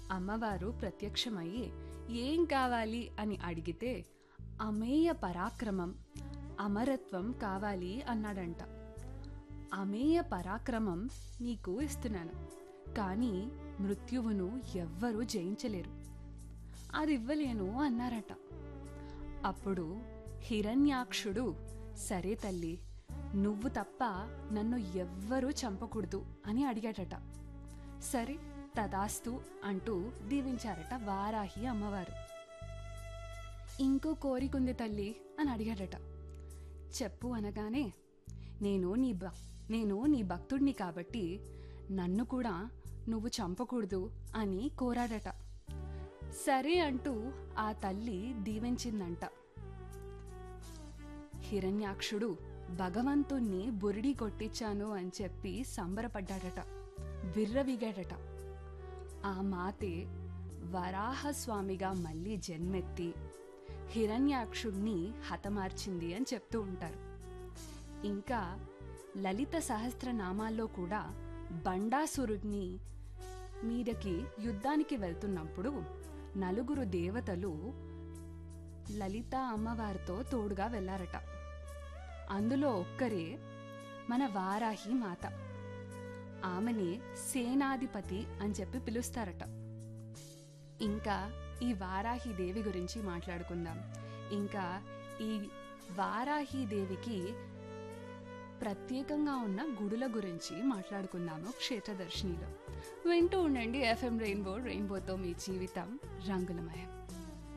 అమ్మవారు ప్రత్యక్షమయ్యి ఏం కావాలి అని అడిగితే అమేయ పరాక్రమం అమరత్వం కావాలి అన్నాడంట అమేయ పరాక్రమం నీకు ఇస్తున్నాను కానీ మృత్యువును ఎవ్వరూ జయించలేరు అది ఇవ్వలేను అన్నారట అప్పుడు హిరణ్యాక్షుడు సరే తల్లి నువ్వు తప్ప నన్ను ఎవ్వరూ చంపకూడదు అని అడిగాడట సరే తదాస్తు అంటూ దీవించారట వారాహి అమ్మవారు ఇంకో కోరికుంది తల్లి అని అడిగాడట చెప్పు అనగానే నేను నీ భక్ నేను నీ భక్తుడిని కాబట్టి నన్ను కూడా నువ్వు చంపకూడదు అని కోరాడట సరే అంటూ ఆ తల్లి దీవించిందంట హిరణ్యాక్షుడు భగవంతుణ్ణి బురిడి కొట్టించాను అని చెప్పి సంబరపడ్డాడట విర్రవిగాడట ఆ మాతే వరాహస్వామిగా మళ్ళీ జన్మెత్తి హిరణ్యాక్షుణ్ణి హతమార్చింది అని చెప్తూ ఉంటారు ఇంకా లలిత సహస్రనామాల్లో కూడా బండాసురుడిని మీదకి యుద్ధానికి వెళ్తున్నప్పుడు నలుగురు దేవతలు లలిత అమ్మవారితో తోడుగా వెళ్ళారట అందులో ఒక్కరే మన వారాహి మాత ఆమెని సేనాధిపతి అని చెప్పి పిలుస్తారట ఇంకా ఈ వారాహి దేవి గురించి మాట్లాడుకుందాం ఇంకా ఈ వారాహి దేవికి ప్రత్యేకంగా ఉన్న గుడుల గురించి మాట్లాడుకుందాము క్షేత్రదర్శినిలో వింటూ ఉండండి ఎఫ్ఎం రెయిన్బో రెయిన్బోతో మీ జీవితం రంగులమయం